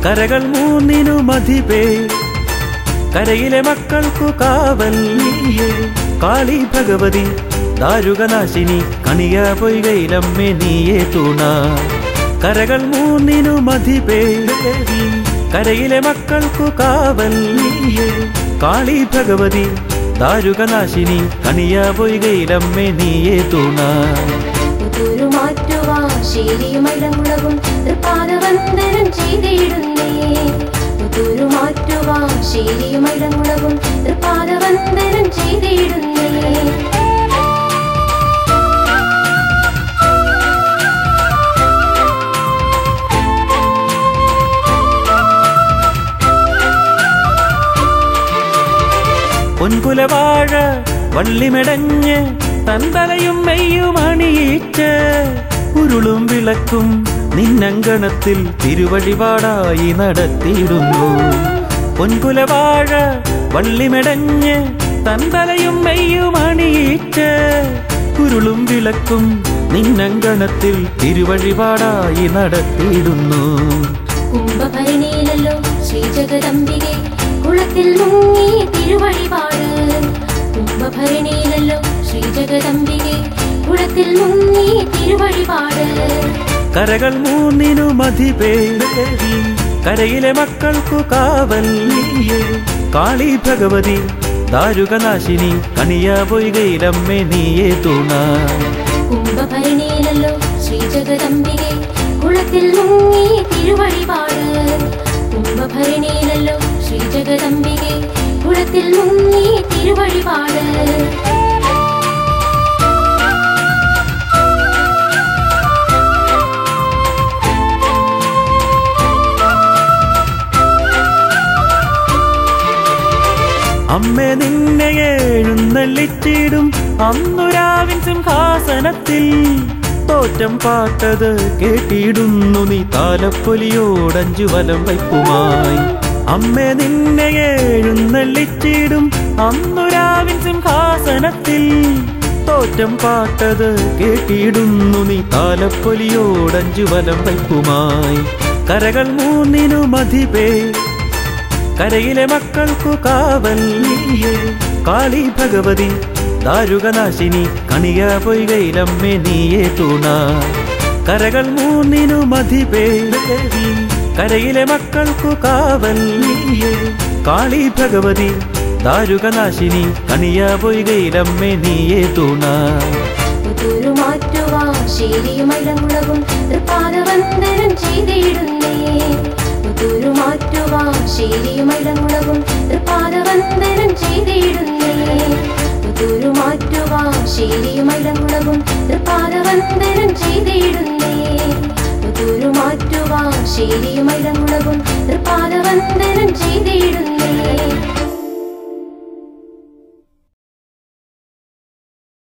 കരകൾ മൂന്നിനു മതിപേ കരയിലെ മക്കൾക്കു കാവൽ നീയേ കാളി ഭഗവതി ദാരുകനാശിനി കണിയ പൊയ്കയിലമ്മേ നീയേ തൂണ കരകൾ മൂന്നിനു മതിപേ കരയിലെ മക്കൾക്കു കാവൽ നീയേ കാളി ഭഗവതി ദാരുകനാശിനി കണിയ പൊയ്കയിലമ്മേ നീയേ തൂണ പുതൂരു മാറ്റുവാ ശീലിയുമൈലമുളകും തൃപ്പാദവന്ദനം ചെയ്തിടുന്നേ പുതൂരു മാറ്റുവാ ശീലിയുമൈലമുളകും തൃപ്പാദവന്ദനം ചെയ്തിടുന്നേ പൊൻകുലവാഴ വള്ളിമെടഞ്ഞ് തന്തലയും മെയ്യും അണിയിച്ച് ഉരുളും വിളക്കും നിന്നങ്കണത്തിൽ തിരുവഴിപാടായി നടത്തിയിടുന്നു പൊൻകുലവാഴ വള്ളിമെടഞ്ഞ് തന്തലയും മെയ്യും അണിയിച്ച് ഉരുളും വിളക്കും നിന്നങ്കണത്തിൽ തിരുവഴിപാടായി നടത്തിയിടുന്നു കുംഭഭരണിയിലല്ലോ ശ്രീജഗദംബികെ കുളത്തിൽ മുങ്ങി തിരുവഴിപാട് കുംഭഭരണിയിലല്ലോ ശ്രീജഗദംബികെ കുളത്തിൽ മുങ്ങി തിരുവഴിപാട് കരകൾ മൂന്നിനു മതിപേ കരയിലെ മക്കൾക്കു കാവൽ നീയേ കാളി ഭഗവതി ദാരുകനാശിനി കണിയ പൊയ്കയിലമ്മേ നീയേ തൂണ കുംഭഭരണിയിലല്ലോ ശ്രീജഗദംബികെ കുളത്തിൽ മുങ്ങി തിരുവഴിപാട് കുംഭഭരണിയിലല്ലോ ശ്രീജഗദംബികെ കുളത്തിൽ മുങ്ങി തിരുവഴിപാട് അമ്മേ നിന്നെ എഴുന്നള്ളിച്ചിടും അന്നുരാവിൻ സിംഹാസനത്തിൽ തോറ്റം പാട്ടത് കേട്ടിടുന്നു നീ താലപ്പൊലിയോടഞ്ചു വലം വയ്പ്പുമായി അമ്മേ നിന്നെ എഴുന്നള്ളിച്ചിടും അന്നുരാവിൻ സിംഹാസനത്തിൽ തോറ്റം പാട്ടത് കേട്ടിടുന്നു നീ താലപ്പൊലിയോടഞ്ചു വലം വയ്പ്പുമായി കരകൾ മൂന്നിനു മതിപേ കരയിലെ മക്കൾക്കു കാവൽ നീയേ കാളി ഭഗവതി ദാരുകനാശിനി കണിയ പൊയ്കയിലമ്മേ നീയേ തൂണ കരകൾ മൂന്നിനു മതിപേ കരയിലെ മക്കൾക്കു കാവൽ നീയേ കാളി ഭഗവതി ദാരുകനാശിനി കണിയ പൊയ്കയിലമ്മേ നീയേ തൂണ പുതൂരു മാറ്റുവാ ശീലിയുമൈലമുളകും തൃപ്പാദവന്ദനം ചെയ്തിടുന്നേ പുതൂരു മാറ്റുവാ ശീലിയുമൈലമുളകും തൃപ്പാദവന്ദനം ചെയ്തിടുന്നേ പുതൂരു മാറ്റുവാ ശീലിയുമൈലമുളകും തൃപ്പാദവന്ദനം ചെയ്തിടുന്നേ പുതൂരു മാറ്റുവാ ശീലിയുമൈലമുളകും തൃപ്പാദവന്ദനം ചെയ്തിടുന്നേ